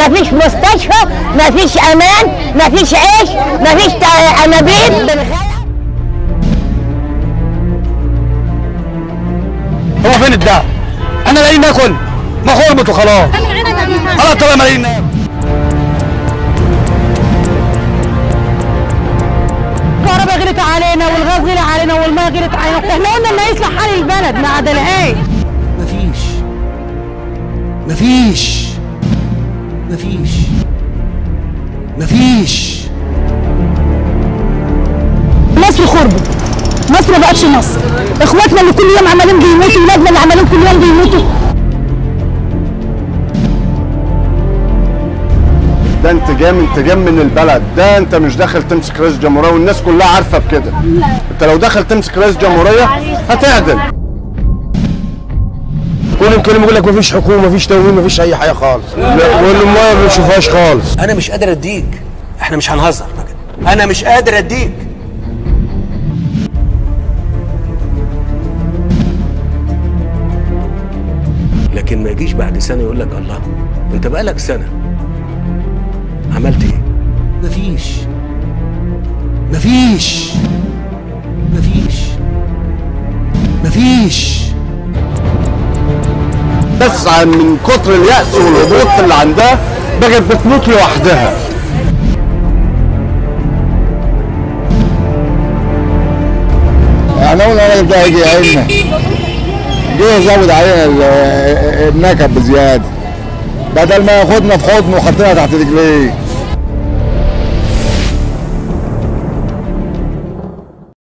مفيش مستشفى مفيش امان مفيش عيش مفيش تا- انابيب بنخ- هو فين الدعم؟ احنا لاقيين ناكل ما خربت وخلاص خلاص طبعا ما لاقيين ناكل الكهرباء غلت علينا والغاز غلي علينا والماء غلت علينا احنا قلنا انه يصلح حال البلد ما عدلهاش مفيش مفيش مفيش مفيش مصر خربت مصر ما بقتش مصر اخواتنا اللي كل يوم عمالين بيموتوا ولادنا اللي عمالين كل يوم بيموتوا ده انتجام انتجام من البلد ده انت مش داخل تمسك رئيس جمهوريه والناس كلها عارفه بكده انت لو داخل تمسك رئيس جمهوريه هتعدل كل يوم يقول لك مفيش حكومه مفيش تموين مفيش اي حاجه خالص والميه ما بنشوفهاش خالص انا مش قادر اديك احنا مش هنهزر بقى كده. انا مش قادر اديك لكن ما يجيش بعد سنه يقول لك الله انت بقالك سنه عملت ايه مفيش مفيش مفيش مفيش بس عن- من كتر اليأس والهبوط اللي عندها بقت بتموت لوحدها يعني قلنا الراجل ده هيجي يعيننا جه يزود علينا ال- النكب بزياده بدل ما ياخدنا في حضنه وحطنا تحت رجليه